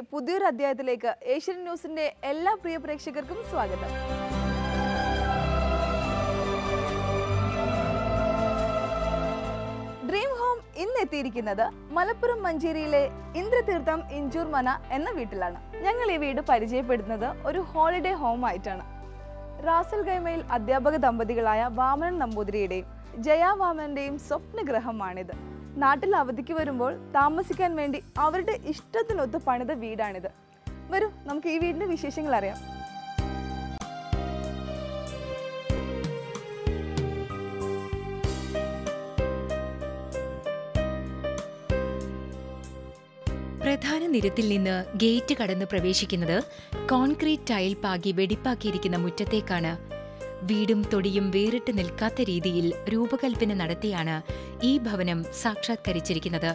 പുതിയൊരു അധ്യായത്തിലേക്ക് ഏഷ്യൻ ന്യൂസിന്റെ എല്ലാ പ്രിയ പ്രേക്ഷകർക്കും സ്വാഗതം ഡ്രീം ഹോം ഇന്ന് എത്തിയിരിക്കുന്നത് മലപ്പുറം മഞ്ചേരിയിലെ ഇന്ദ്രതീർത്ഥം ഇഞ്ചൂർ മന എന്ന വീട്ടിലാണ് ഞങ്ങൾ ഈ വീട് പരിചയപ്പെടുന്നത് ഒരു ഹോളിഡേ ഹോം ആയിട്ടാണ് റാസൽ ഗൈമയിൽ അധ്യാപക ദമ്പതികളായ വാമനൻ നമ്പൂതിരിയുടെയും ജയ വാമനന്റെയും സ്വപ്നഗ്രഹമാണിത് നാട്ടിൽ അവധിക്ക് വരുമ്പോൾ താമസിക്കാൻ വേണ്ടി അവരുടെ ഇഷ്ടത്തിനൊത്ത് പണിത വീടാണിത് വരൂ നമുക്ക് ഈ വീടിന്റെ വിശേഷങ്ങൾ അറിയാം പ്രധാന നിരത്തിൽ നിന്ന് ഗേറ്റ് കടന്ന് പ്രവേശിക്കുന്നത് കോൺക്രീറ്റ് ടൈൽ പാകി വെടിപ്പാക്കിയിരിക്കുന്ന മുറ്റത്തേക്കാണ് വീടും തൊടിയും വേറിട്ട് നിൽക്കാത്ത രീതിയിൽ രൂപകൽപ്പന നടത്തിയാണ് ഈ ഭവനം സാക്ഷാത്കരിച്ചിരിക്കുന്നത്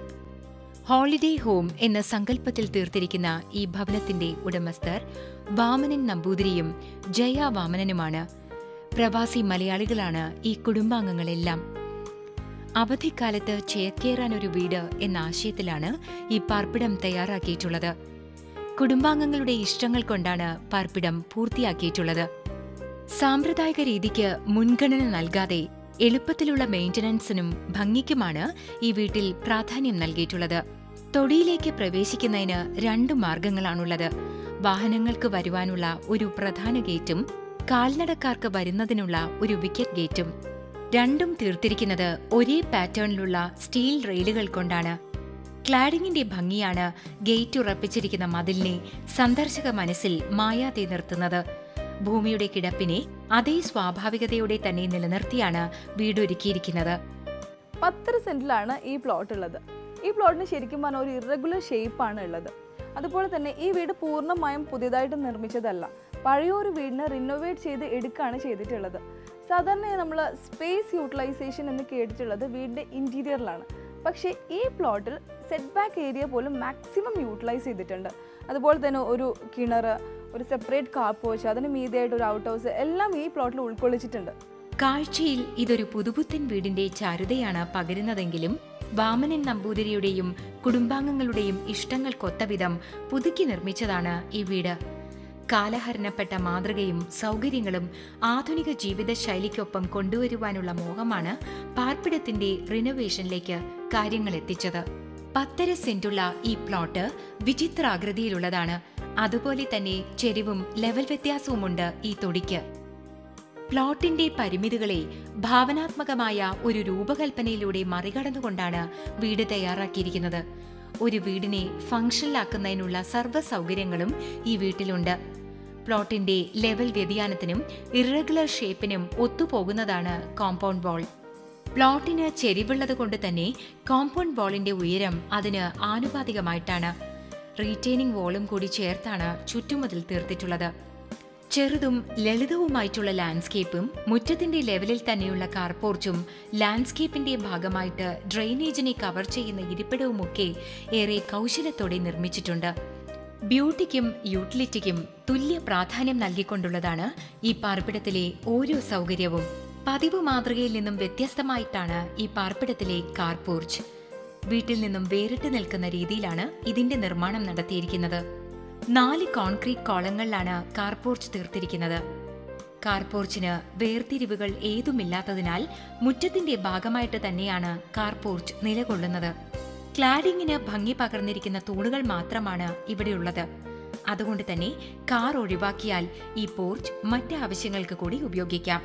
ഹോളിഡേ ഹോം എന്ന സങ്കല്പത്തിൽ തീർത്തിരിക്കുന്ന ഈ ഭവനത്തിന്റെ ഉടമസ്ഥർ വാമനൻ നമ്പൂതിരിയും ജയ വാമനനുമാണ് പ്രവാസി മലയാളികളാണ് ഈ കുടുംബാംഗങ്ങളെല്ലാം അവധിക്കാലത്ത് ചേക്കേറാൻ ഒരു വീട് എന്ന ആശയത്തിലാണ് ഈ പാർപ്പിടം തയ്യാറാക്കിയിട്ടുള്ളത് കുടുംബാംഗങ്ങളുടെ ഇഷ്ടങ്ങൾ കൊണ്ടാണ് പാർപ്പിടം പൂർത്തിയാക്കിയിട്ടുള്ളത് സാമ്പ്രദായിക രീതിക്ക് മുൻഗണന നൽകാതെ എളുപ്പത്തിലുള്ള മെയിന്റനൻസിനും ഭംഗിക്കുമാണ് ഈ വീട്ടിൽ പ്രാധാന്യം നൽകിയിട്ടുള്ളത് തൊടിയിലേക്ക് പ്രവേശിക്കുന്നതിന് രണ്ട് മാർഗങ്ങളാണുള്ളത് വാഹനങ്ങൾക്ക് വരുവാനുള്ള ഒരു പ്രധാന ഗേറ്റും കാൽനടക്കാർക്ക് വരുന്നതിനുള്ള ഒരു വിക്കറ്റ് ഗേറ്റും രണ്ടും തീർത്തിരിക്കുന്നത് ഒരേ പാറ്റേണിലുള്ള സ്റ്റീൽ റെയിലുകൾ കൊണ്ടാണ് ക്ലാഡിങ്ങിന്റെ ഭംഗിയാണ് ഗേറ്റ് ഉറപ്പിച്ചിരിക്കുന്ന മതിലിനെ സന്ദർശക മനസ്സിൽ മായാതെ നിർത്തുന്നത് ഭൂമിയുടെ കിടപ്പിനെ അതേ സ്വാഭാവികതയോടെ തന്നെ നിലനിർത്തിയാണ് വീടൊരുക്കിയിരിക്കുന്നത് പത്തര സെന്റിലാണ് ഈ പ്ലോട്ട് ഉള്ളത് ഈ പ്ലോട്ടിന് ശരിക്കും പറഞ്ഞാൽ ഒരു ഇറഗുലർ ഷേപ്പാണ് ഉള്ളത് അതുപോലെ തന്നെ ഈ വീട് പൂർണ്ണമായും പുതിയതായിട്ട് നിർമ്മിച്ചതല്ല പഴയ ഒരു വീടിനെ റിനോവേറ്റ് ചെയ്ത് എടുക്കുകയാണ് ചെയ്തിട്ടുള്ളത് സാധാരണയായി നമ്മൾ സ്പേസ് യൂട്ടിലൈസേഷൻ എന്ന് കേട്ടിട്ടുള്ളത് വീടിൻ്റെ ഇൻറ്റീരിയറിലാണ് പക്ഷേ ഈ പ്ലോട്ടിൽ സെറ്റ് ബാക്ക് ഏരിയ പോലും മാക്സിമം യൂട്ടിലൈസ് ചെയ്തിട്ടുണ്ട് അതുപോലെ തന്നെ ഒരു കിണർ ഒരു സെപ്പറേറ്റ് കാർ പോച്ച് അതിന് മീതിയായിട്ട് ഒരു ഔട്ട് ഹൗസ് എല്ലാം ഈ പ്ലോട്ടിൽ ഉൾക്കൊള്ളിച്ചിട്ടുണ്ട് കാഴ്ചയിൽ ഇതൊരു പുതുപുത്തൻ വീടിന്റെ ചാരുതയാണ് പകരുന്നതെങ്കിലും വാമനൻ നമ്പൂതിരിയുടെയും കുടുംബാംഗങ്ങളുടെയും ഇഷ്ടങ്ങൾക്കൊത്ത വിധം പുതുക്കി നിർമ്മിച്ചതാണ് ഈ വീട് കാലഹരണപ്പെട്ട മാതൃകയും സൗകര്യങ്ങളും ആധുനിക ജീവിത ശൈലിക്കൊപ്പം കൊണ്ടുവരുവാനുള്ള മോഹമാണ് പാർപ്പിടത്തിന്റെ റിനോവേഷനിലേക്ക് കാര്യങ്ങൾ എത്തിച്ചത് പത്തര സെന്റുള്ള ഈ പ്ലോട്ട് വിചിത്രാകൃതിയിലുള്ളതാണ് അതുപോലെ തന്നെ ചെരിവും ലെവൽ വ്യത്യാസവുമുണ്ട് ഈ തൊടിക്ക് പ്ലോട്ടിന്റെ പരിമിതികളെ ഭാവനാത്മകമായ ഒരു രൂപകൽപ്പനയിലൂടെ മറികടന്നുകൊണ്ടാണ് വീട് തയ്യാറാക്കിയിരിക്കുന്നത് ഒരു വീടിനെ ഫംഗ്ഷനിലാക്കുന്നതിനുള്ള സർവ്വ സൗകര്യങ്ങളും ഈ വീട്ടിലുണ്ട് പ്ലോട്ടിന്റെ ലെവൽ വ്യതിയാനത്തിനും ഇറഗുലർ ഷേപ്പിനും ഒത്തുപോകുന്നതാണ് കോമ്പൗണ്ട് വാൾ പ്ലോട്ടിന് ചെരിവുള്ളത് കൊണ്ട് തന്നെ കോമ്പൗണ്ട് വാളിന്റെ ഉയരം അതിന് ആനുപാതികമായിട്ടാണ് റീറ്റെയിനിങ് വാളും കൂടി ചേർത്താണ് ചുറ്റുമതിൽ തീർത്തിട്ടുള്ളത് ചെറുതും ലളിതവുമായിട്ടുള്ള ലാൻഡ്സ്കേപ്പും മുറ്റത്തിന്റെ ലെവലിൽ തന്നെയുള്ള കാർപോർച്ചും ലാൻഡ്സ്കേപ്പിന്റെ ഭാഗമായിട്ട് ഡ്രെയിനേജിനെ കവർ ചെയ്യുന്ന ഇരിപ്പിടവുമൊക്കെ ഏറെ കൗശലത്തോടെ നിർമ്മിച്ചിട്ടുണ്ട് ബ്യൂട്ടിക്കും യൂട്ടിലിറ്റിക്കും തുല്യ പ്രാധാന്യം നൽകിക്കൊണ്ടുള്ളതാണ് ഈ പാർപ്പിടത്തിലെ ഓരോ സൗകര്യവും പതിവ് മാതൃകയിൽ നിന്നും വ്യത്യസ്തമായിട്ടാണ് ഈ പാർപ്പിടത്തിലെ കാർപോർച്ച് വീട്ടിൽ നിന്നും വേറിട്ട് നിൽക്കുന്ന രീതിയിലാണ് ഇതിന്റെ നിർമ്മാണം നടത്തിയിരിക്കുന്നത് നാല് കോൺക്രീറ്റ് കോളങ്ങളിലാണ് കാർപോർച്ച് തീർത്തിരിക്കുന്നത് കാർപോർച്ചിന് വേർതിരിവുകൾ ഏതുമില്ലാത്തതിനാൽ മുറ്റത്തിന്റെ ഭാഗമായിട്ട് തന്നെയാണ് കാർപോർച്ച് നിലകൊള്ളുന്നത് ക്ലാഡിങ്ങിന് ഭംഗി പകർന്നിരിക്കുന്ന തൂണുകൾ മാത്രമാണ് ഇവിടെയുള്ളത് അതുകൊണ്ട് തന്നെ കാർ ഒഴിവാക്കിയാൽ ഈ പോർച്ച് മറ്റ് ആവശ്യങ്ങൾക്ക് കൂടി ഉപയോഗിക്കാം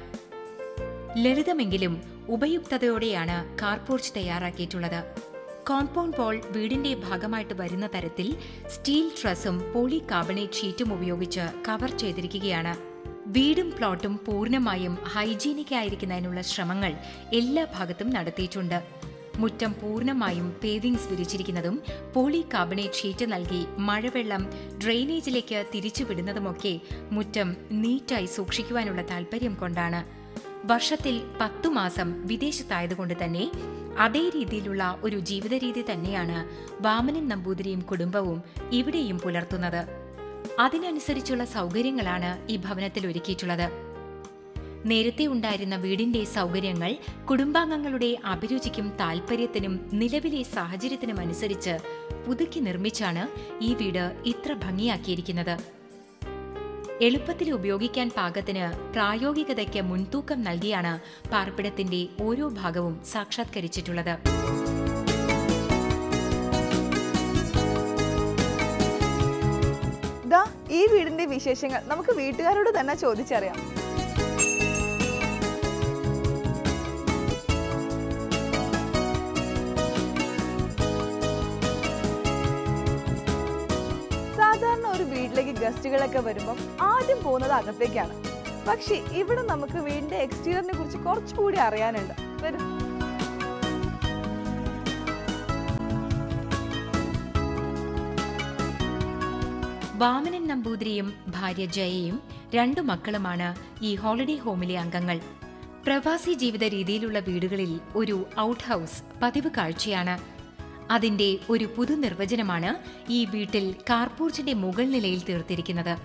ലളിതമെങ്കിലും ഉപയുക്തതയോടെയാണ് കാർപോർച്ച് തയ്യാറാക്കിയിട്ടുള്ളത് കോമ്പൗണ്ട് വാൾ വീടിന്റെ ഭാഗമായിട്ട് വരുന്ന തരത്തിൽ സ്റ്റീൽ ട്രസും പോളി കാർബണേറ്റ് ഷീറ്റും ഉപയോഗിച്ച് കവർ ചെയ്തിരിക്കുകയാണ് വീടും പ്ലോട്ടും പൂർണ്ണമായും ഹൈജീനിക് ആയിരിക്കുന്നതിനുള്ള ശ്രമങ്ങൾ എല്ലാ ഭാഗത്തും നടത്തിയിട്ടുണ്ട് മുറ്റം പൂർണ്ണമായും പേവിങ്സ് വിരിച്ചിരിക്കുന്നതും പോളി കാർബണേറ്റ് ഷീറ്റ് നൽകി മഴവെള്ളം ഡ്രെയിനേജിലേക്ക് തിരിച്ചുവിടുന്നതുമൊക്കെ മുറ്റം നീറ്റായി സൂക്ഷിക്കുവാനുള്ള താൽപ്പര്യം കൊണ്ടാണ് വർഷത്തിൽ പത്തു മാസം വിദേശത്തായതുകൊണ്ട് തന്നെ അതേ രീതിയിലുള്ള ഒരു ജീവിത രീതി തന്നെയാണ് വാമനൻ നമ്പൂതിരിയും കുടുംബവും ഇവിടെയും പുലർത്തുന്നത് അതിനനുസരിച്ചുള്ള സൗകര്യങ്ങളാണ് ഈ ഭവനത്തിൽ ഒരുക്കിയിട്ടുള്ളത് നേരത്തെ ഉണ്ടായിരുന്ന വീടിന്റെ സൗകര്യങ്ങൾ കുടുംബാംഗങ്ങളുടെ അഭിരുചിക്കും താൽപ്പര്യത്തിനും നിലവിലെ സാഹചര്യത്തിനും അനുസരിച്ച് പുതുക്കി നിർമ്മിച്ചാണ് ഈ വീട് ഇത്ര ഭംഗിയാക്കിയിരിക്കുന്നത് എളുപ്പത്തിൽ ഉപയോഗിക്കാൻ പാകത്തിന് പ്രായോഗികതയ്ക്ക് മുൻതൂക്കം നൽകിയാണ് പാർപ്പിടത്തിന്റെ ഓരോ ഭാഗവും സാക്ഷാത്കരിച്ചിട്ടുള്ളത് ദാ ഈ വീടിന്റെ വിശേഷങ്ങൾ നമുക്ക് വീട്ടുകാരോട് തന്നെ ചോദിച്ചറിയാം സാധാരണ ഒരു വീട്ടിലേക്ക് ഗസ്റ്റുകളൊക്കെ വരുമ്പോൾ ആദ്യം പോകുന്നത് അകത്തേക്കാണ് പക്ഷേ ഇവിടെ നമുക്ക് വീടിന്റെ എക്സ്റ്റീരിയറിനെ കുറിച്ച് കുറച്ചുകൂടി അറിയാനുണ്ട് വരും വാമനൻ നമ്പൂതിരിയും ഭാര്യ ജയയും രണ്ടു മക്കളുമാണ് ഈ ഹോളിഡേ ഹോമിലെ അംഗങ്ങൾ പ്രവാസി ജീവിത രീതിയിലുള്ള വീടുകളിൽ ഒരു ഔട്ട് ഹൗസ് പതിവ് കാഴ്ചയാണ് അതിന്റെ ഒരു പുതു നിർവചനമാണ് ഈ വീട്ടിൽ കാർപോർച്ചിന്റെ മുകൾ നിലയിൽ തീർത്തിരിക്കുന്നത്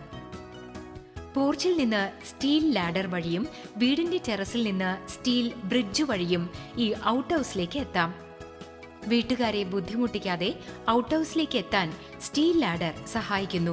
പോർച്ചിൽ നിന്ന് സ്റ്റീൽ ലാഡർ വഴിയും വീടിന്റെ ടെറസിൽ നിന്ന് സ്റ്റീൽ ബ്രിഡ്ജ് വഴിയും ഈ ഔട്ട് ഹൗസിലേക്ക് എത്താം വീട്ടുകാരെ ബുദ്ധിമുട്ടിക്കാതെ ഔട്ട് ഹൗസിലേക്ക് എത്താൻ സ്റ്റീൽ ലാഡർ സഹായിക്കുന്നു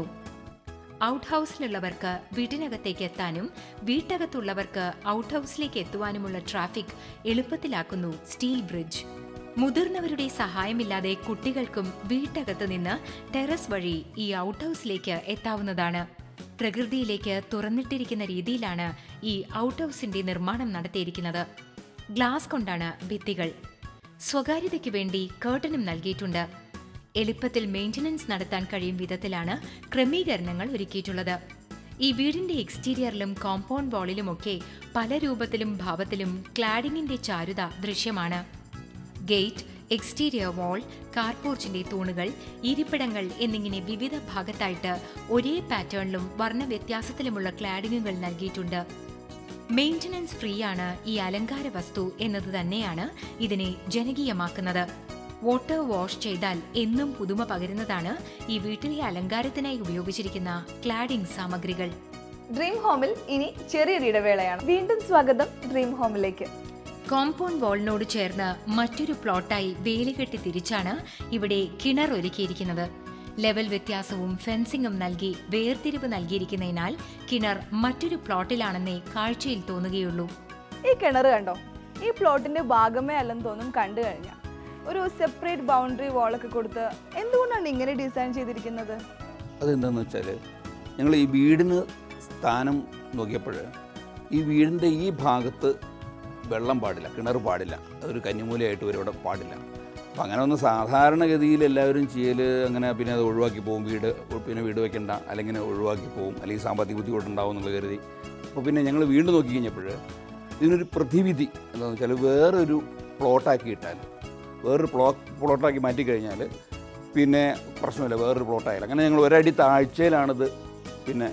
ഔട്ട് ഹൗസിലുള്ളവർക്ക് വീട്ടിനകത്തേക്ക് എത്താനും വീട്ടകത്തുള്ളവർക്ക് ഔട്ട് ഹൗസിലേക്ക് എത്തുവാനുമുള്ള ട്രാഫിക് എളുപ്പത്തിലാക്കുന്നു സ്റ്റീൽ ബ്രിഡ്ജ് മുതിർന്നവരുടെ സഹായമില്ലാതെ കുട്ടികൾക്കും വീട്ടകത്ത് നിന്ന് ടെറസ് വഴി ഈ ഔട്ട് ഹൗസിലേക്ക് എത്താവുന്നതാണ് പ്രകൃതിയിലേക്ക് തുറന്നിട്ടിരിക്കുന്ന രീതിയിലാണ് ഈ ഔട്ട് ഹൗസിന്റെ നിർമ്മാണം നടത്തിയിരിക്കുന്നത് ഗ്ലാസ് കൊണ്ടാണ് ഭിത്തികൾ സ്വകാര്യതയ്ക്ക് വേണ്ടി കേർട്ടനും നൽകിയിട്ടുണ്ട് എളുപ്പത്തിൽ മെയിന്റനൻസ് നടത്താൻ കഴിയും വിധത്തിലാണ് ക്രമീകരണങ്ങൾ ഒരുക്കിയിട്ടുള്ളത് ഈ വീടിന്റെ എക്സ്റ്റീരിയറിലും കോമ്പൗണ്ട് വാളിലുമൊക്കെ പല രൂപത്തിലും ഭാവത്തിലും ക്ലാഡിങ്ങിന്റെ ചാരുത ദൃശ്യമാണ് ഗേറ്റ് എക്സ്റ്റീരിയർ വാൾ കാർപോർച്ചിന്റെ തൂണുകൾ ഇരിപ്പിടങ്ങൾ എന്നിങ്ങനെ വിവിധ ഭാഗത്തായിട്ട് ഒരേ പാറ്റേണിലും വർണ്ണവ്യത്യാസത്തിലുമുള്ള ക്ലാഡിങ്ങുകൾ നൽകിയിട്ടുണ്ട് മെയിന്റനൻസ് ഫ്രീ ആണ് ഈ അലങ്കാര വസ്തു എന്നത് തന്നെയാണ് ഇതിനെ ജനകീയമാക്കുന്നത് വാട്ടർ വാഷ് ചെയ്താൽ എന്നും പുതുമ പകരുന്നതാണ് ഈ വീട്ടിലെ അലങ്കാരത്തിനായി ഉപയോഗിച്ചിരിക്കുന്ന ക്ലാഡിംഗ് സാമഗ്രികൾ ഡ്രീം ഹോമിൽ ഇനി ചെറിയൊരു ഇടവേളയാണ് വീണ്ടും സ്വാഗതം ഡ്രീം ഹോമിലേക്ക് കോമ്പൗണ്ട് വാളിനോട് ചേർന്ന് മറ്റൊരു പ്ലോട്ടായി വേലികെട്ടി തിരിച്ചാണ് ഇവിടെ കിണർ ഒരുക്കിയിരിക്കുന്നത് ലെവൽ വ്യത്യാസവും ഫെൻസിംഗും നൽകി വേർതിരിവ് നൽകിയിരിക്കുന്നതിനാൽ കിണർ മറ്റൊരു പ്ലോട്ടിലാണെന്നേ കാഴ്ചയിൽ തോന്നുകയുള്ളൂ ഈ കിണർ കണ്ടോ ഈ പ്ലോട്ടിന്റെ ഭാഗമേ അല്ലെന്ന് തോന്നും കണ്ടു കഴിഞ്ഞാൽ ഒരു സെപ്പറേറ്റ് ബൗണ്ടറി വാളൊക്കെ കൊടുത്ത് എന്തുകൊണ്ടാണ് ഇങ്ങനെ ഡിസൈൻ ചെയ്തിരിക്കുന്നത് അതെന്താണെന്ന് വെച്ചാൽ ഞങ്ങൾ ഈ വീടിന് സ്ഥാനം നോക്കിയപ്പോൾ ഈ വീടിൻ്റെ ഈ ഭാഗത്ത് വെള്ളം പാടില്ല കിണർ പാടില്ല അതൊരു കന്നിമൂലയായിട്ട് വരും ഇവിടെ പാടില്ല അപ്പം അങ്ങനെ ഒന്ന് സാധാരണഗതിയിൽ എല്ലാവരും ചെയ്യൽ അങ്ങനെ പിന്നെ അത് ഒഴിവാക്കി പോകും വീട് പിന്നെ വീട് വെക്കണ്ട അല്ലെങ്കിൽ ഒഴിവാക്കി പോകും അല്ലെങ്കിൽ സാമ്പത്തിക ബുദ്ധിമുട്ടുണ്ടാവും എന്നുള്ള കരുതി അപ്പോൾ പിന്നെ ഞങ്ങൾ വീണ്ടും നോക്കി കഴിഞ്ഞപ്പോൾ ഇതിനൊരു പ്രതിവിധി എന്താണെന്ന് വെച്ചാൽ വേറൊരു പ്ലോട്ടാക്കി ഇട്ടാൽ വേറൊരു പ്ലോ പ്ലോട്ടാക്കി മാറ്റിക്കഴിഞ്ഞാൽ പിന്നെ പ്രശ്നമില്ല വേറൊരു പ്ലോട്ടായാലും അങ്ങനെ ഞങ്ങൾ ഒരടി താഴ്ചയിലാണിത് പിന്നെ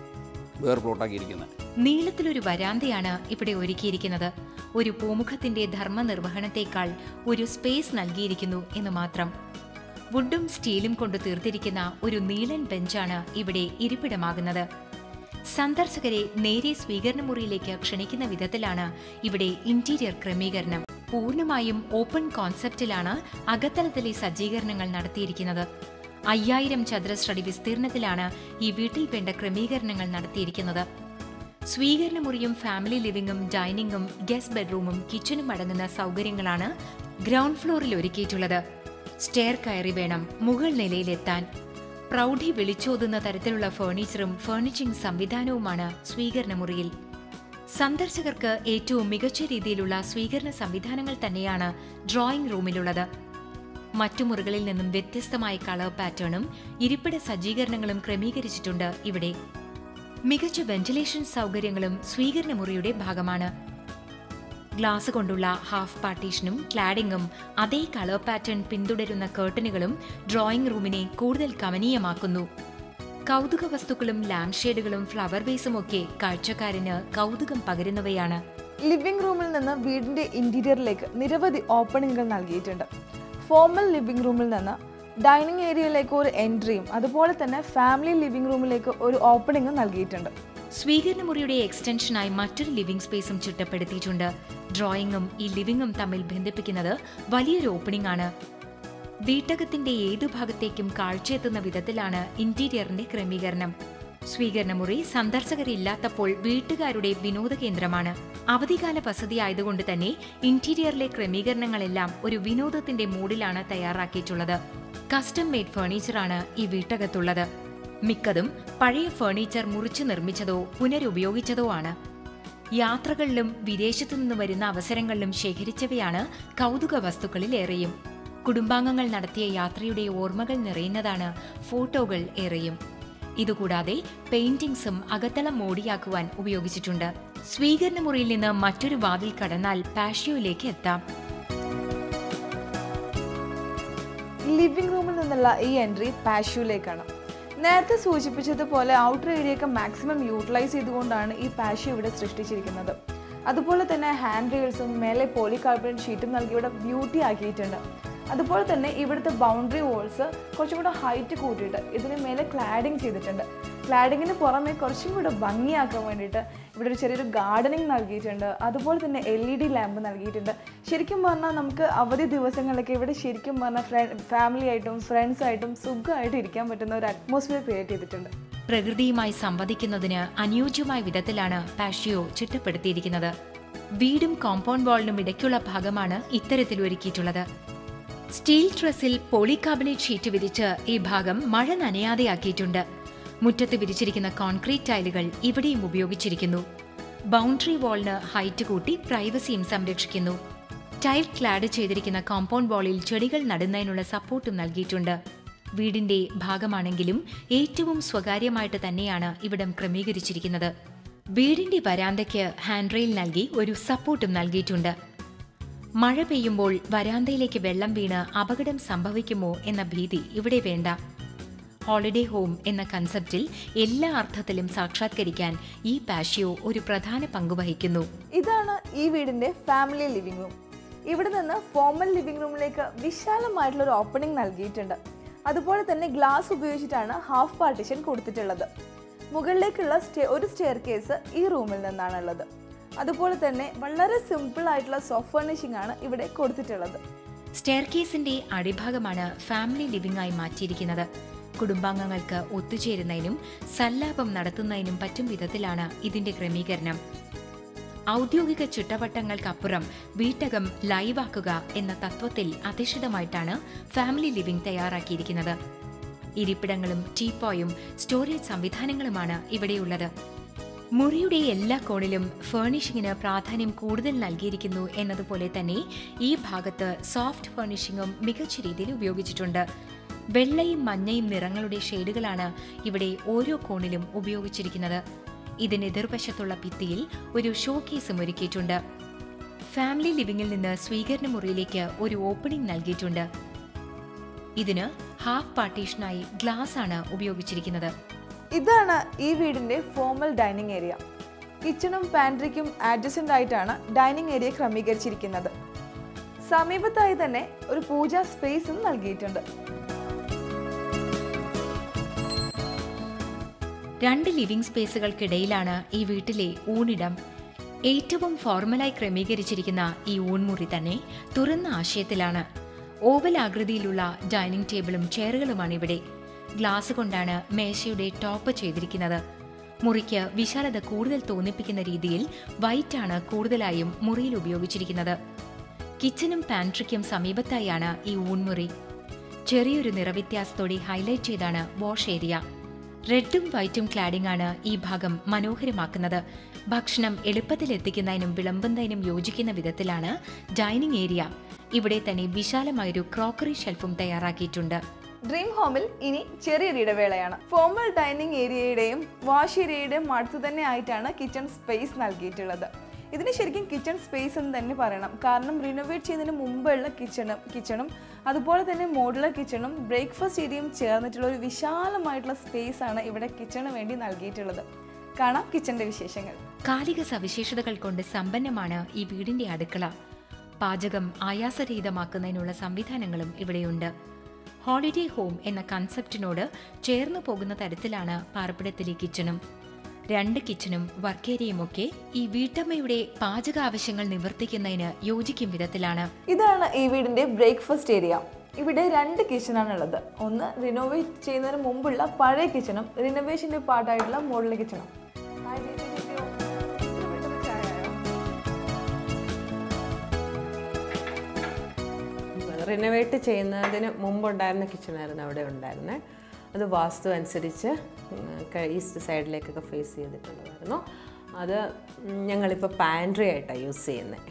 വേറെ പ്ലോട്ടാക്കിയിരിക്കുന്നത് നീളത്തിലൊരു വരാന്തയാണ് ഇവിടെ ഒരുക്കിയിരിക്കുന്നത് ഒരു പൂമുഖത്തിന്റെ ധർമ്മനിർവഹണത്തേക്കാൾ ഒരു സ്പേസ് നൽകിയിരിക്കുന്നു എന്ന് മാത്രം വുഡും സ്റ്റീലും കൊണ്ട് തീർത്തിരിക്കുന്ന ഒരു നീളൻ ബെഞ്ചാണ് ഇവിടെ ഇരിപ്പിടമാകുന്നത് സന്ദർശകരെ നേരെ സ്വീകരണമുറിയിലേക്ക് ക്ഷണിക്കുന്ന വിധത്തിലാണ് ഇവിടെ ഇന്റീരിയർ ക്രമീകരണം പൂർണ്ണമായും ഓപ്പൺ കോൺസെപ്റ്റിലാണ് അകത്തളത്തിലെ സജ്ജീകരണങ്ങൾ നടത്തിയിരിക്കുന്നത് അയ്യായിരം ചതുരശ്രടി വിസ്തീർണത്തിലാണ് ഈ വീട്ടിൽ വേണ്ട ക്രമീകരണങ്ങൾ നടത്തിയിരിക്കുന്നത് സ്വീകരണമുറിയും ഫാമിലി ലിവിംഗും ഡൈനിങ്ങും ഗസ്റ്റ് ബെഡ്റൂമും കിച്ചണും അടങ്ങുന്ന സൗകര്യങ്ങളാണ് ഗ്രൗണ്ട് ഫ്ലോറിൽ ഒരുക്കിയിട്ടുള്ളത് സ്റ്റെയർ കയറി വേണം മുകൾ നിലയിലെത്താൻ പ്രൗഢി വിളിച്ചോതുന്ന തരത്തിലുള്ള ഫേർണിച്ചറും ഫേർണിച്ചിംഗ് സംവിധാനവുമാണ് സ്വീകരണമുറിയിൽ സന്ദർശകർക്ക് ഏറ്റവും മികച്ച രീതിയിലുള്ള സ്വീകരണ സംവിധാനങ്ങൾ തന്നെയാണ് ഡ്രോയിംഗ് റൂമിലുള്ളത് മറ്റു മുറികളിൽ നിന്നും വ്യത്യസ്തമായ കളർ പാറ്റേണും ഇരിപ്പിട സജ്ജീകരണങ്ങളും ക്രമീകരിച്ചിട്ടുണ്ട് ഇവിടെ മികച്ച വെന്റിലേഷൻ സൗകര്യങ്ങളും സ്വീകരണ മുറിയുടെ ഭാഗമാണ് ഗ്ലാസ് കൊണ്ടുള്ള ഹാഫ് പാർട്ടീഷനും ക്ലാഡിംഗും അതേ കളർ പാറ്റേൺ പിന്തുടരുന്ന കേർട്ടനുകളും ഡ്രോയിംഗ് റൂമിനെ കൂടുതൽ കമനീയമാക്കുന്നു കൗതുക വസ്തുക്കളും ലാംപ് ഷെയ്ഡുകളും ഫ്ലവർ വേസും ഒക്കെ കാഴ്ചക്കാരന് കൗതുകം പകരുന്നവയാണ് ലിവിംഗ് റൂമിൽ നിന്ന് വീടിന്റെ ഇന്റീരിയറിലേക്ക് നിരവധി ഓപ്പണിങ്ങുകൾ നൽകിയിട്ടുണ്ട് ഫോമൽ ലിവിംഗ് റൂമിൽ നിന്ന് ഡൈനിങ് ഏരിയയിലേക്ക് ഒരു എൻട്രിയും അതുപോലെ തന്നെ ഫാമിലി ലിവിംഗ് റൂമിലേക്ക് ഒരു ഓപ്പണിങ്ങും നൽകിയിട്ടുണ്ട് സ്വീകരണ മുറിയുടെ എക്സ്റ്റൻഷനായി മറ്റൊരു ലിവിംഗ് സ്പേസും ചിട്ടപ്പെടുത്തിയിട്ടുണ്ട് ഡ്രോയിങ്ങും ഈ ലിവിംഗും തമ്മിൽ ബന്ധിപ്പിക്കുന്നത് വലിയൊരു ഓപ്പണിംഗ് ആണ് വീട്ടകത്തിന്റെ ഏതു ഭാഗത്തേക്കും കാഴ്ചയെത്തുന്ന വിധത്തിലാണ് ഇന്റീരിയറിന്റെ ക്രമീകരണം സ്വീകരണമുറി സന്ദർശകരില്ലാത്തപ്പോൾ വീട്ടുകാരുടെ വിനോദ കേന്ദ്രമാണ് അവധിക്കാല വസതി ആയതുകൊണ്ട് തന്നെ ഇന്റീരിയറിലെ ക്രമീകരണങ്ങളെല്ലാം ഒരു വിനോദത്തിന്റെ മൂഡിലാണ് തയ്യാറാക്കിയിട്ടുള്ളത് കസ്റ്റം മെയ്ഡ് ഫർണിച്ചറാണ് ഈ വീട്ടകത്തുള്ളത് മിക്കതും പഴയ ഫർണിച്ചർ മുറിച്ചു നിർമ്മിച്ചതോ പുനരുപയോഗിച്ചതോ ആണ് യാത്രകളിലും വിദേശത്തു നിന്ന് വരുന്ന അവസരങ്ങളിലും ശേഖരിച്ചവയാണ് കൗതുക വസ്തുക്കളിലേറെയും കുടുംബാംഗങ്ങൾ നടത്തിയ യാത്രയുടെ ഓർമ്മകൾ നിറയുന്നതാണ് ഫോട്ടോകൾ ഏറെയും ഇതുകൂടാതെ പെയിന്റിംഗ്സും അകത്തളം മോടിയാക്കുവാൻ ഉപയോഗിച്ചിട്ടുണ്ട് സ്വീകരണ മുറിയിൽ നിന്ന് മറ്റൊരു വാതിൽ കടന്നാൽ പാഷ്യോയിലേക്ക് എത്താം ലിവിംഗ് റൂമിൽ നിന്നുള്ള ഈ എൻട്രി പാഷ്യൂലേക്കാണ് നേരത്തെ സൂചിപ്പിച്ചതുപോലെ ഔട്ടർ ഏരിയ ഒക്കെ മാക്സിമം യൂട്ടിലൈസ് ചെയ്തുകൊണ്ടാണ് ഈ പാഷ്യൂ ഇവിടെ സൃഷ്ടിച്ചിരിക്കുന്നത് അതുപോലെ തന്നെ ഹാൻഡ് റെയിൽസും മേലെ പോളികാർബണേറ്റ് ഷീറ്റും നൽകി ഇവിടെ ബ്യൂട്ടി ആക്കിയിട്ടുണ്ട് അതുപോലെ തന്നെ ഇവിടുത്തെ ബൗണ്ടറി വോൾസ് കുറച്ചും കൂടെ ഹൈറ്റ് കൂട്ടിയിട്ട് ഇതിന് മേലെ ക്ലാഡിങ് ചെയ്തിട്ടുണ്ട് ക്ലാഡിങ്ങിന് പുറമെ കുറച്ചും കൂടെ ഭംഗിയാക്കാൻ വേണ്ടിയിട്ട് ഇവിടെ ഒരു ചെറിയൊരു ഗാർഡനിങ് നൽകിയിട്ടുണ്ട് അതുപോലെ തന്നെ എൽ ഇ ഡി ലാമ്പ് നൽകിയിട്ടുണ്ട് ശരിക്കും പറഞ്ഞാൽ നമുക്ക് അവധി ദിവസങ്ങളിലൊക്കെ ഇവിടെ ശരിക്കും പറഞ്ഞാൽ ഫ്ര ഫാമിലി ആയിട്ടും ഫ്രണ്ട്സ് ആയിട്ടും സുഖമായിട്ട് ഇരിക്കാൻ പറ്റുന്ന ഒരു അറ്റ്മോസ്ഫിയർ ക്രിയേറ്റ് ചെയ്തിട്ടുണ്ട് പ്രകൃതിയുമായി സംവദിക്കുന്നതിന് അനുയോജ്യമായ വിധത്തിലാണ് പാഷ്യോ ചിട്ടപ്പെടുത്തിയിരിക്കുന്നത് വീടും കോമ്പൗണ്ട് വാളിനും ഇടയ്ക്കുള്ള ഭാഗമാണ് ഇത്തരത്തിൽ ഒരുക്കിയിട്ടുള്ളത് സ്റ്റീൽ ട്രസിൽ പോളികാർബണേറ്റ് ഷീറ്റ് വിരിച്ച് ഈ ഭാഗം മഴ നനയാതെയാക്കിയിട്ടുണ്ട് മുറ്റത്ത് വിരിച്ചിരിക്കുന്ന കോൺക്രീറ്റ് ടൈലുകൾ ഇവിടെയും ഉപയോഗിച്ചിരിക്കുന്നു ബൗണ്ടറി വാളിന് ഹൈറ്റ് കൂട്ടി പ്രൈവസിയും സംരക്ഷിക്കുന്നു ടൈൽ ക്ലാഡ് ചെയ്തിരിക്കുന്ന കോമ്പൗണ്ട് വാളിൽ ചെടികൾ നടുന്നതിനുള്ള സപ്പോർട്ടും നൽകിയിട്ടുണ്ട് വീടിന്റെ ഭാഗമാണെങ്കിലും ഏറ്റവും സ്വകാര്യമായിട്ട് തന്നെയാണ് ഇവിടം ക്രമീകരിച്ചിരിക്കുന്നത് വീടിന്റെ വരാന്തയ്ക്ക് ഹാൻഡ് റെയിൽ നൽകി ഒരു സപ്പോർട്ടും നൽകിയിട്ടുണ്ട് മഴ പെയ്യുമ്പോൾ വരാന്തയിലേക്ക് വെള്ളം വീണ് അപകടം സംഭവിക്കുമോ എന്ന ഭീതി ഇവിടെ വേണ്ട ഹോളിഡേ ഹോം എന്ന കൺസെപ്റ്റിൽ എല്ലാ അർത്ഥത്തിലും സാക്ഷാത്കരിക്കാൻ ഈ പാഷ്യോ ഒരു പ്രധാന പങ്ക് വഹിക്കുന്നു ഇതാണ് ഈ വീടിന്റെ ഫാമിലി ലിവിംഗ് റൂം ഇവിടെ നിന്ന് ഫോമൽ ലിവിംഗ് റൂമിലേക്ക് വിശാലമായിട്ടുള്ള ഒരു ഓപ്പണിംഗ് നൽകിയിട്ടുണ്ട് അതുപോലെ തന്നെ ഗ്ലാസ് ഉപയോഗിച്ചിട്ടാണ് ഹാഫ് പാർട്ടീഷൻ കൊടുത്തിട്ടുള്ളത് മുകളിലേക്കുള്ള സ്റ്റേ ഒരു സ്റ്റെയർ കേസ് ഈ റൂമിൽ നിന്നാണുള്ളത് അതുപോലെ തന്നെ വളരെ സിമ്പിൾ ആയിട്ടുള്ള സോഫ്റ്റ് ഫർണിഷിംഗ് ആണ് ഇവിടെ കൊടുത്തിട്ടുള്ളത് സ്റ്റെയർകേസിന്റെ അടിഭാഗമാണ് ഫാമിലി ലിവിംഗ് ആയി മാറ്റിയിരിക്കുന്നത് കുടുംബാംഗങ്ങൾക്ക് ഒത്തുചേരുന്നതിനും സല്ലാപം നടത്തുന്നതിനും പറ്റും വിധത്തിലാണ് ഇതിന്റെ ക്രമീകരണം ഔദ്യോഗിക ചുട്ടവട്ടങ്ങൾക്കപ്പുറം വീട്ടകം ലൈവാക്കുക എന്ന തത്വത്തിൽ അധിഷ്ഠിതമായിട്ടാണ് ഫാമിലി ലിവിംഗ് തയ്യാറാക്കിയിരിക്കുന്നത് ഇരിപ്പിടങ്ങളും ടീപ്പോയും സ്റ്റോറേജ് സംവിധാനങ്ങളുമാണ് ഇവിടെയുള്ളത് മുറിയുടെ എല്ലാ കോണിലും ഫേർണിഷിങ്ങിന് പ്രാധാന്യം കൂടുതൽ നൽകിയിരിക്കുന്നു എന്നതുപോലെ തന്നെ ഈ ഭാഗത്ത് സോഫ്റ്റ് ഫേർണിഷിങ്ങും മികച്ച രീതിയിൽ ഉപയോഗിച്ചിട്ടുണ്ട് വെള്ളയും മഞ്ഞയും നിറങ്ങളുടെ ഷെയ്ഡുകളാണ് ഇവിടെ ഓരോ കോണിലും ഉപയോഗിച്ചിരിക്കുന്നത് ഇതിന് എതിർവശത്തുള്ള ഭിത്തിയിൽ ഒരു ഷോക്കേസും ഒരുക്കിയിട്ടുണ്ട് ഫാമിലി ലിവിംഗിൽ നിന്ന് സ്വീകരണ മുറിയിലേക്ക് ഒരു ഓപ്പണിംഗ് നൽകിയിട്ടുണ്ട് ഇതിന് ഹാഫ് പാർട്ടീഷനായി ഗ്ലാസ് ആണ് ഉപയോഗിച്ചിരിക്കുന്നത് ഇതാണ് ഈ വീടിന്റെ ഫോമൽ ഡൈനിങ് ഏരിയ കിച്ചണും പാൻട്രിക്കും ആഡ്ജസ്റ്റന്റ് ആയിട്ടാണ് ഡൈനിങ് ഏരിയ ക്രമീകരിച്ചിരിക്കുന്നത് സമീപത്തായി തന്നെ ഒരു പൂജാ സ്പേസും നൽകിയിട്ടുണ്ട് രണ്ട് ലിവിംഗ് സ്പേസുകൾക്കിടയിലാണ് ഈ വീട്ടിലെ ഊണിടം ഏറ്റവും ഫോർമലായി ക്രമീകരിച്ചിരിക്കുന്ന ഈ ഊൺമുറി തന്നെ തുറന്ന ആശയത്തിലാണ് ഓവൽ ആകൃതിയിലുള്ള ഡൈനിങ് ടേബിളും ചെയറുകളുമാണ് ഇവിടെ ഗ്ലാസ് കൊണ്ടാണ് മേശയുടെ ടോപ്പ് ചെയ്തിരിക്കുന്നത് മുറിക്ക് വിശാലത കൂടുതൽ തോന്നിപ്പിക്കുന്ന രീതിയിൽ വൈറ്റാണ് കൂടുതലായും മുറിയിൽ ഉപയോഗിച്ചിരിക്കുന്നത് കിച്ചനും പാൻട്രിക്കും സമീപത്തായാണ് ഈ ഊൺമുറി ചെറിയൊരു നിറവ്യത്യാസത്തോടെ ഹൈലൈറ്റ് ചെയ്താണ് വാഷ് ഏരിയ റെഡും വൈറ്റും ക്ലാഡിംഗ് ആണ് ഈ ഭാഗം മനോഹരമാക്കുന്നത് ഭക്ഷണം എളുപ്പത്തിൽ എത്തിക്കുന്നതിനും വിളമ്പുന്നതിനും യോജിക്കുന്ന വിധത്തിലാണ് ഡൈനിങ് ഏരിയ ഇവിടെ തന്നെ വിശാലമായൊരു ക്രോക്കറി ഷെൽഫും തയ്യാറാക്കിയിട്ടുണ്ട് ഡ്രീം ഹോമിൽ ഇനി ചെറിയൊരു ഇടവേളയാണ് ഫോമൽ ഡൈനിങ് ഏരിയയുടെയും വാഷ് ഏരിയയുടെയും അടുത്ത് തന്നെ ആയിട്ടാണ് കിച്ചൺ സ്പേസ് നൽകിയിട്ടുള്ളത് ഇതിന് ശരിക്കും കിച്ചൺ സ്പേസ് എന്ന് തന്നെ പറയണം കാരണം റിനോവേറ്റ് ചെയ്യുന്നതിന് മുമ്പുള്ള കിച്ചണും കിച്ചണും അതുപോലെ തന്നെ മോഡുലർ കിച്ചണും ബ്രേക്ക്ഫാസ്റ്റ് ഏരിയയും ചേർന്നിട്ടുള്ള ഒരു വിശാലമായിട്ടുള്ള സ്പേസ് ആണ് ഇവിടെ കിച്ചണിന് വേണ്ടി നൽകിയിട്ടുള്ളത് കാണാം കിച്ചന്റെ വിശേഷങ്ങൾ കാലിക സവിശേഷതകൾ കൊണ്ട് സമ്പന്നമാണ് ഈ വീടിന്റെ അടുക്കള പാചകം ആയാസരഹിതമാക്കുന്നതിനുള്ള സംവിധാനങ്ങളും ഇവിടെയുണ്ട് ഹോളിഡേ ഹോം എന്ന കൺസെപ്റ്റിനോട് ചേർന്നു പോകുന്ന തരത്തിലാണ് പാർപ്പിടത്തിലെ കിച്ചണും രണ്ട് കിച്ചണും വർക്ക് ഏരിയയുമൊക്കെ ഈ വീട്ടമ്മയുടെ പാചക ആവശ്യങ്ങൾ നിവർത്തിക്കുന്നതിന് യോജിക്കും വിധത്തിലാണ് ഇതാണ് ഈ വീടിന്റെ ബ്രേക്ക്ഫാസ്റ്റ് ഏരിയ ഇവിടെ രണ്ട് കിച്ചണാണ് ഉള്ളത് ഒന്ന് റിനോവേറ്റ് ചെയ്യുന്നതിന് മുമ്പുള്ള പഴയ കിച്ചണും റിനോവേഷന്റെ പാർട്ടായിട്ടുള്ള മോഡൽ കിച്ചണും റിനോവേറ്റ് ചെയ്യുന്നതിന് മുമ്പുണ്ടായിരുന്ന കിച്ചണായിരുന്നു അവിടെ ഉണ്ടായിരുന്നത് അത് വാസ്തു അനുസരിച്ച് ഉം, ക- ഈസ്റ്റ് സൈഡിലേക്കൊക്കെ ഫേസ് ചെയ്തിട്ടുള്ളതായിരുന്നു അത് ഉം, ഞങ്ങളിപ്പോൾ പാൻട്രി ആയിട്ടാണ് യൂസ് ചെയ്യുന്നത്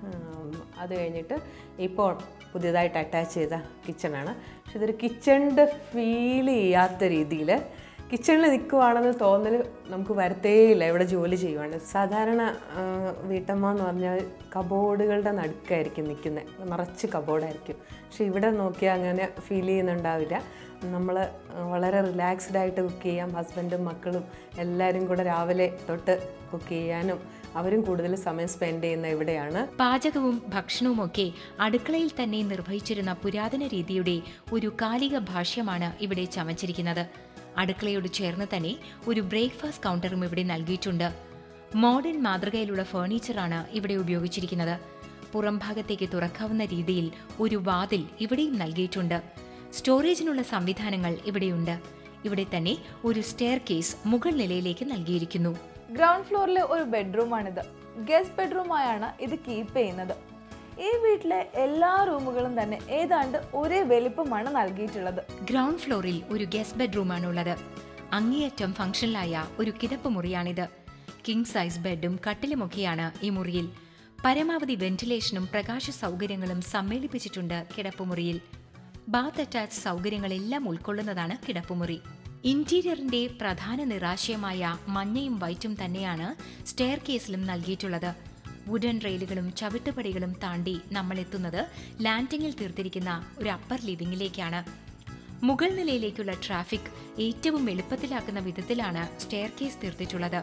അത് കഴിഞ്ഞിട്ട് ഇപ്പോൾ പുതിയതായിട്ട് അറ്റാച്ച് ചെയ്ത കിച്ചണാണ് പക്ഷെ ഇതൊരു കിച്ചണിൻ്റെ ഫീൽ ചെയ്യാത്ത രീതിയിൽ കിച്ചണിൽ നിൽക്കുവാണെന്ന് തോന്നൽ നമുക്ക് വരത്തേയില്ല ഇവിടെ ജോലി ചെയ്യുവാണ് സാധാരണ ആ, വീട്ടമ്മ എന്ന് പറഞ്ഞാൽ കബോർഡുകളുടെ നടുക്കായിരിക്കും നിൽക്കുന്നത് നിറച്ച് കബോർഡായിരിക്കും പക്ഷെ ഇവിടെ നോക്കിയാൽ അങ്ങനെ ഫീൽ ചെയ്യുന്നുണ്ടാവില്ല നമ്മൾ വളരെ റിലാക്സ്ഡ് ആയിട്ട് കുക്ക് ചെയ്യാം ഹസ്ബൻഡും മക്കളും എല്ലാവരും കൂടെ രാവിലെ തൊട്ട് കുക്ക് ചെയ്യാനും അവരും കൂടുതൽ സമയം സ്പെൻഡ് ചെയ്യുന്ന ഇവിടെയാണ് പാചകവും ഭക്ഷണവുമൊക്കെ അടുക്കളയിൽ തന്നെ നിർവഹിച്ചിരുന്ന പുരാതന രീതിയുടെ ഒരു കാലിക ഭാഷ്യമാണ് ഇവിടെ ചമച്ചിരിക്കുന്നത് അടുക്കളയോട് ചേർന്ന് തന്നെ ഒരു ബ്രേക്ക്ഫാസ്റ്റ് കൗണ്ടറും ഇവിടെ നൽകിയിട്ടുണ്ട് മോഡേൺ മാതൃകയിലുള്ള ഫർണിച്ചറാണ് ഇവിടെ ഉപയോഗിച്ചിരിക്കുന്നത് പുറംഭാഗത്തേക്ക് തുറക്കാവുന്ന രീതിയിൽ ഒരു വാതിൽ ഇവിടെയും നൽകിയിട്ടുണ്ട് സ്റ്റോറേജിനുള്ള സംവിധാനങ്ങൾ ഇവിടെയുണ്ട് ഇവിടെ തന്നെ ഒരു സ്റ്റെയർ കേസ് മുകൾ നിലയിലേക്ക് നൽകിയിരിക്കുന്നു ഗ്രൗണ്ട് ഫ്ലോറിലെ ഒരു ബെഡ്റൂമാണിത് ഗസ്റ്റ് ബെഡ്റൂമായാണ് ഇത് കീപ്പ് ചെയ്യുന്നത് ഈ വീട്ടിലെ എല്ലാ റൂമുകളും തന്നെ ഏതാണ്ട് ഒരേ വലിപ്പമാണ് നൽകിയിട്ടുള്ളത് ഗ്രൗണ്ട് ഫ്ലോറിൽ ഒരു ഗസ്റ്റ് ബെഡ്റൂമാണ് ഉള്ളത് അങ്ങേയറ്റം ഫംഗ്ഷനിലായ ഒരു കിടപ്പ് മുറിയാണിത് കിങ് സൈസ് ബെഡും കട്ടിലുമൊക്കെയാണ് ഈ മുറിയിൽ പരമാവധി വെന്റിലേഷനും പ്രകാശ സൗകര്യങ്ങളും സമ്മേളിപ്പിച്ചിട്ടുണ്ട് കിടപ്പുമുറിയിൽ ബാത്ത് അറ്റാച്ച് സൗകര്യങ്ങളെല്ലാം ഉൾക്കൊള്ളുന്നതാണ് കിടപ്പുമുറി ഇന്റീരിയറിന്റെ പ്രധാന നിറാശയമായ മഞ്ഞയും വൈറ്റും തന്നെയാണ് സ്റ്റെയർ കേസിലും നൽകിയിട്ടുള്ളത് വുഡൻ റെയിലുകളും ചവിട്ടുപടികളും താണ്ടി നമ്മൾ എത്തുന്നത് ലാൻഡിങ്ങിൽ തീർത്തിരിക്കുന്ന ഒരു അപ്പർ ലിവിംഗിലേക്കാണ് മുകൾ നിലയിലേക്കുള്ള ട്രാഫിക് ഏറ്റവും എളുപ്പത്തിലാക്കുന്ന വിധത്തിലാണ് സ്റ്റെയർ കേസ് തീർത്തിട്ടുള്ളത്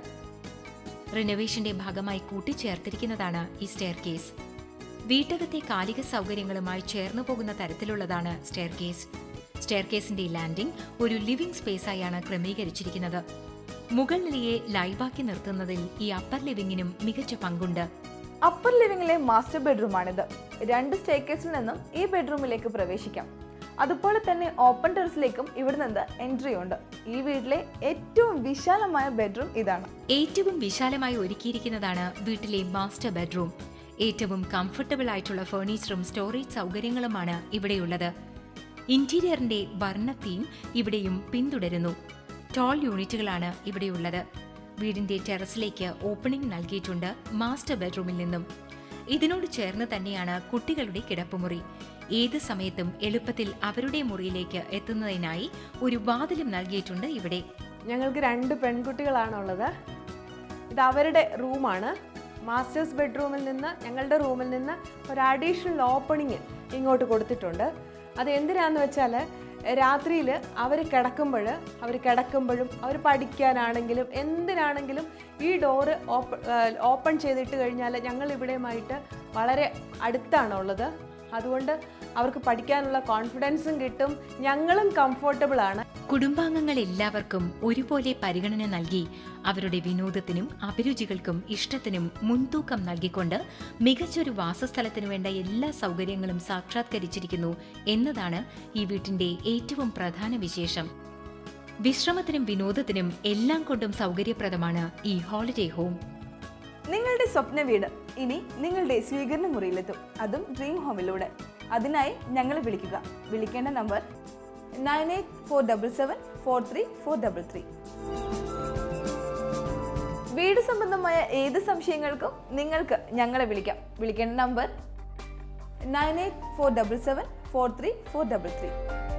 റിനോവേഷന്റെ ഭാഗമായി കൂട്ടിച്ചേർത്തിരിക്കുന്നതാണ് ഈ സ്റ്റെയർ കേസ് വീട്ടകത്തെ കാലിക സൗകര്യങ്ങളുമായി ചേർന്നു പോകുന്ന തരത്തിലുള്ളതാണ് സ്റ്റെയർ കേസ് സ്റ്റെയർ കേസിന്റെ ലാൻഡിംഗ് ഒരു ലിവിംഗ് സ്പേസായാണ് ക്രമീകരിച്ചിരിക്കുന്നത് മുകൾ നിലയെ ലൈവാക്കി നിർത്തുന്നതിൽ ഈ അപ്പർ ലിവിംഗിനും മികച്ച പങ്കുണ്ട് അപ്പർ ലിവിംഗിലെ മാസ്റ്റർ ബെഡ്റൂമാണിത് രണ്ട് സ്റ്റേക്കേസിൽ നിന്നും ഈ ബെഡ്റൂമിലേക്ക് പ്രവേശിക്കാം അതുപോലെ തന്നെ ഓപ്പൺ ടെറസിലേക്കും ഇവിടെ നിന്ന് എൻട്രി ഉണ്ട് ഈ വീട്ടിലെ ഏറ്റവും വിശാലമായ ബെഡ്റൂം ഇതാണ് ഏറ്റവും വിശാലമായി ഒരുക്കിയിരിക്കുന്നതാണ് വീട്ടിലെ മാസ്റ്റർ ബെഡ്റൂം ഏറ്റവും കംഫർട്ടബിൾ ആയിട്ടുള്ള ഫർണിച്ചറും സ്റ്റോറേജ് സൗകര്യങ്ങളുമാണ് ഇവിടെയുള്ളത് ഇന്റീരിയറിന്റെ വർണ്ണ തീം ഇവിടെയും പിന്തുടരുന്നു ടോൾ യൂണിറ്റുകളാണ് ഇവിടെയുള്ളത് വീടിന്റെ ടെറസിലേക്ക് ഓപ്പണിംഗ് നൽകിയിട്ടുണ്ട് മാസ്റ്റർ ബെഡ്റൂമിൽ നിന്നും ഇതിനോട് ചേർന്ന് തന്നെയാണ് കുട്ടികളുടെ കിടപ്പുമുറി ഏത് സമയത്തും എളുപ്പത്തിൽ അവരുടെ മുറിയിലേക്ക് എത്തുന്നതിനായി ഒരു വാതിലും നൽകിയിട്ടുണ്ട് ഇവിടെ ഞങ്ങൾക്ക് രണ്ട് പെൺകുട്ടികളാണുള്ളത് ഇത് അവരുടെ റൂമാണ് മാസ്റ്റേഴ്സ് ബെഡ്റൂമിൽ നിന്ന് ഞങ്ങളുടെ റൂമിൽ നിന്ന് ഒരു അഡീഷണൽ ഓപ്പണിങ് ഇങ്ങോട്ട് കൊടുത്തിട്ടുണ്ട് അത് എന്തിനാന്ന് വെച്ചാൽ രാത്രിയിൽ അവർ കിടക്കുമ്പോൾ അവർ കിടക്കുമ്പോഴും അവർ പഠിക്കാനാണെങ്കിലും എന്തിനാണെങ്കിലും ഈ ഡോറ് ഓപ്പൺ ഓപ്പൺ ചെയ്തിട്ട് കഴിഞ്ഞാൽ ഞങ്ങൾ ഇവിടെയുമായിട്ട് വളരെ അടുത്താണുള്ളത് അതുകൊണ്ട് അവർക്ക് പഠിക്കാനുള്ള കോൺഫിഡൻസും കിട്ടും ഞങ്ങളും കംഫർട്ടബിൾ ആണ് കുടുംബാംഗങ്ങൾ എല്ലാവർക്കും ഒരുപോലെ പരിഗണന നൽകി അവരുടെ വിനോദത്തിനും അഭിരുചികൾക്കും ഇഷ്ടത്തിനും മുൻതൂക്കം നൽകിക്കൊണ്ട് മികച്ചൊരു വാസസ്ഥലത്തിനു വേണ്ട എല്ലാ സൗകര്യങ്ങളും സാക്ഷാത്കരിച്ചിരിക്കുന്നു എന്നതാണ് ഈ വീട്ടിന്റെ ഏറ്റവും പ്രധാന വിശേഷം വിശ്രമത്തിനും വിനോദത്തിനും എല്ലാം കൊണ്ടും സൗകര്യപ്രദമാണ് ഈ ഹോളിഡേ ഹോം നിങ്ങളുടെ സ്വപ്ന വീട് ഇനി നിങ്ങളുടെ സ്വീകരണ മുറിയിലെത്തും അതും ഡ്രീം ഹോമിലൂടെ അതിനായി ഞങ്ങളെ വിളിക്കുക വിളിക്കേണ്ട number nine eight four double seven four three four double three വീട് സംബന്ധമായ ഏത് സംശയങ്ങൾക്കും നിങ്ങൾക്ക് ഞങ്ങളെ വിളിക്കാം വിളിക്കേണ്ട number nine eight four double seven four three four double three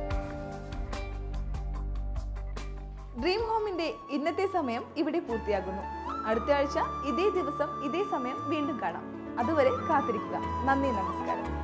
dream ഹോമിന്റെ ഇന്നത്തെ സമയം ഇവിടെ പൂർത്തിയാകുന്നു അടുത്ത ആഴ്ച ഇതേ ദിവസം ഇതേ സമയം വീണ്ടും കാണാം അതുവരെ കാത്തിരിക്കുക നന്ദി നമസ്കാരം